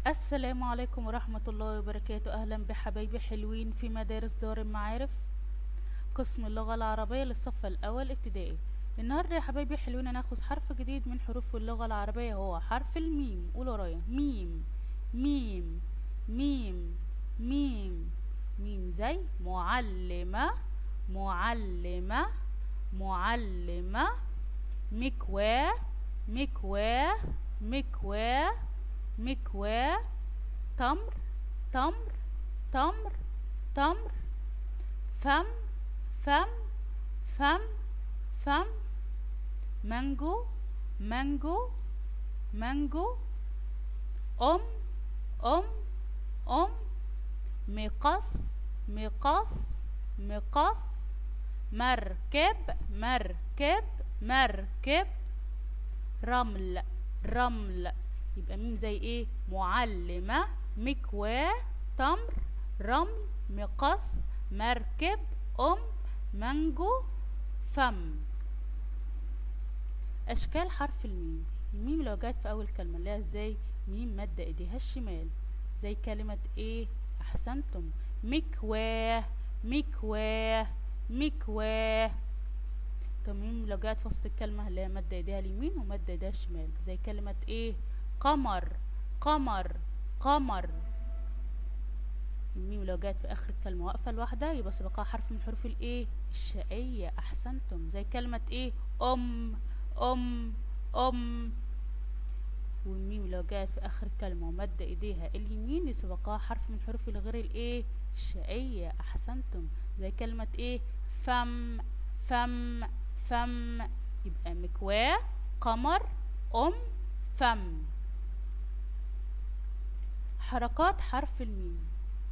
السلام عليكم ورحمة الله وبركاته أهلا بحبايبي حلوين في مدارس دار المعارف قسم اللغة العربية للصف الأول ابتدائي النهاردة يا حبايبي حلوين هناخد حرف جديد من حروف اللغة العربية هو حرف الميم قولوا ورايا ميم ميم ميم ميم ميم زي معلمة معلمة معلمة مكواه مكواه مكواه مكواه تمر تمر تمر تمر فم فم فم فم مانجو مانجو مانجو أم أم أم مقص مقص مقص مركب مركب مركب رمل رمل يبقى ميم زي ايه معلمة مكواه تمر رمل مقص مركب أم مانجو فم أشكال حرف الميم الميم لو جت في أول كلمة نلاقيها ازاي ميم مادة ايديها الشمال زي كلمة ايه أحسنتم مكواه مكواه مكواه طب ميم لو جت في وسط الكلمة اللي هي مادة ايديها اليمين ومادة ايديها الشمال زي كلمة ايه قمر قمر قمر الميم لو جت في اخر الكلمه واقفه لوحدها يبقى سبقها حرف من حروف الايه الشقيه احسنتم زي كلمه ايه ام ام ام والميم لو جت في اخر الكلمه ومد ايديها اليمين يسبقها حرف من حروف الغير الايه الشقيه احسنتم زي كلمه ايه فم فم فم يبقى مكواه قمر ام فم حركات حرف الميم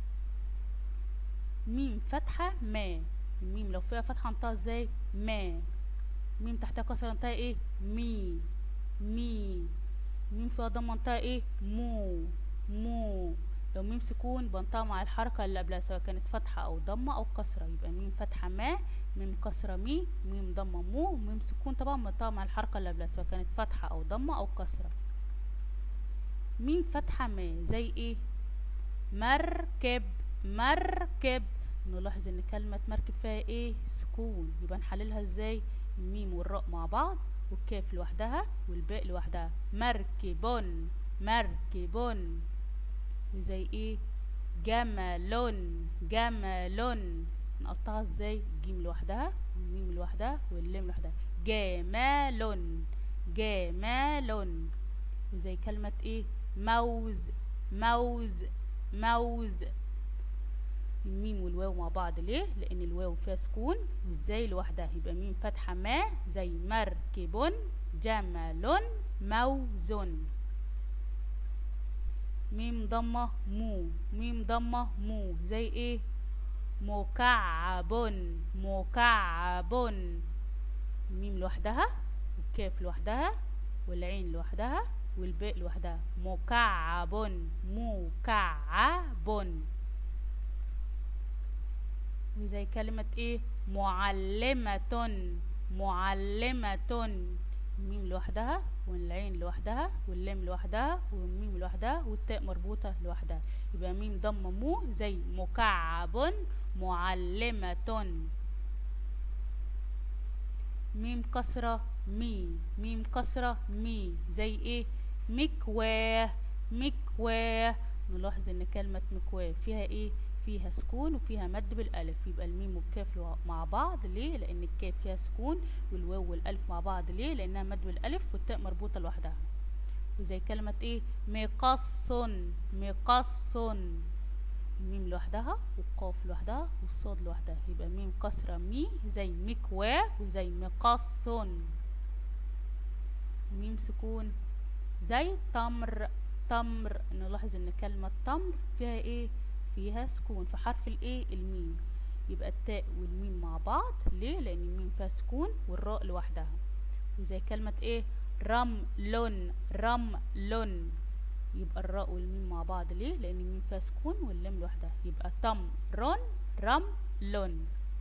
ميم فتحة ما الميم لو فيها فتحة انطقها ازاي ما ميم تحتها كسرة انطقها ايه مي مي ميم فيها ضمة انطقها ايه مو مو لو ميم سكون بنطقها مع الحركة اللي قبلها سواء كانت فتحة أو ضمة أو كسرة يبقى ميم فتحة ما ميم كسرة مي ميم ضمة مو ميم سكون طبعا بنطقها مع الحركة اللي قبلها سواء كانت فتحة أو ضمة أو كسرة ميم فتحة ما زي ايه مركب مركب نلاحظ ان كلمة مركب فيها ايه سكون يبقى نحللها ازاي الميم والراء مع بعض والكاف لوحدها والباء لوحدها مركب مركب وزي ايه جمل جمل نقطعها ازاي الجيم لوحدها والميم لوحدها واللام لوحدها جمال جمال وزي كلمة ايه موز موز موز الميم والواو مع بعض ليه لان الواو فيها سكون وازاي لوحدها يبقى ميم فتحه ما زي مركب جمل موز ميم ضمه مو ميم ضمه مو زي ايه مكعب مكعب الميم لوحدها والكاف لوحدها والعين لوحدها والباء لوحدها مكعب مكعب وزي كلمة ايه معلمة معلمة الميم لوحدها والعين لوحدها واللام لوحدها والميم لوحدها والتاء مربوطة لوحدها يبقى ميم ضم مو زي مكعب معلمة ميم كسرة مي ميم كسرة مي زي ايه مكواه مكواه نلاحظ ان كلمة مكواه فيها ايه فيها سكون وفيها مد بالالف يبقى الميم والكاف مع بعض ليه لان الكاف فيها سكون والواو والالف مع بعض ليه لانها مد بالالف والتاء مربوطه لوحدها وزي كلمه ايه مقص مقص الميم لوحدها والقاف لوحدها والصاد لوحدها يبقى ميم كسره مي زي مكواه وزي مقص ميم سكون زي تمر تمر نلاحظ ان كلمه تمر فيها ايه فيها سكون في حرف الايه الميم يبقى التاء والميم مع بعض ليه لان الميم فيها سكون والراء لوحدها وزي كلمة ايه رمل رمل يبقى الراء والميم مع بعض ليه لان الميم فيها سكون واللام لوحدها يبقى تمر رمل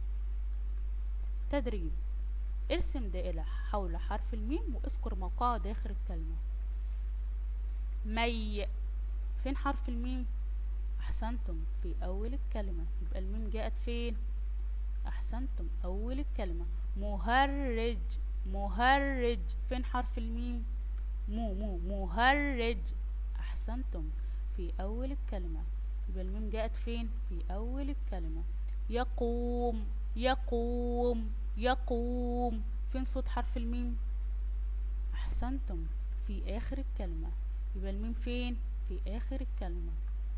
تدريب ارسم دائرة حول حرف الميم واذكر موقعه داخل الكلمة مي فين حرف الميم احسنتم في اول الكلمة يبقى الميم جاءت فين احسنتم اول الكلمة مهرج مهرج فين حرف الميم مو مو مهرج احسنتم في اول الكلمة يبقى الميم جاءت فين في اول الكلمة يقوم يقوم يقوم فين صوت حرف الميم احسنتم في اخر الكلمة يبقى الميم فين في اخر الكلمة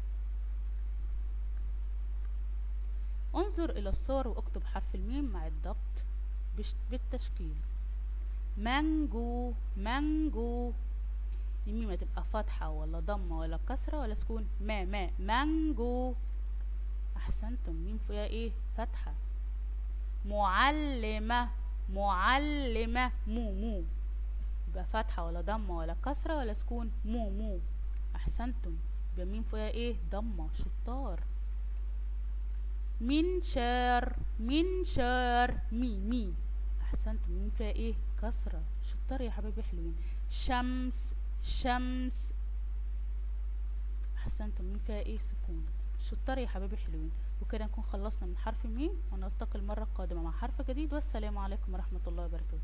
انظر الى الصور واكتب حرف الميم مع الضبط بش- بالتشكيل مانجو مانجو الميم هتبقى فتحة ولا ضمة ولا كسرة ولا سكون ما ما مانجو احسنتم ميم فيها ايه فتحة معلمة معلمة مو مو يبقى فتحة ولا ضمة ولا كسرة ولا سكون مو مو احسنتم يبقى ميم فيها ايه ضمة شطار منشار منشار مي مي احسنتم ميم فيها ايه كسرة شطار يا حبايبي حلوين شمس شمس احسنتم ميم فيها ايه سكون شطار يا حبايبي حلوين وكده نكون خلصنا من حرف الميم ونلتقي المرة القادمة مع حرف جديد والسلام عليكم ورحمة الله وبركاته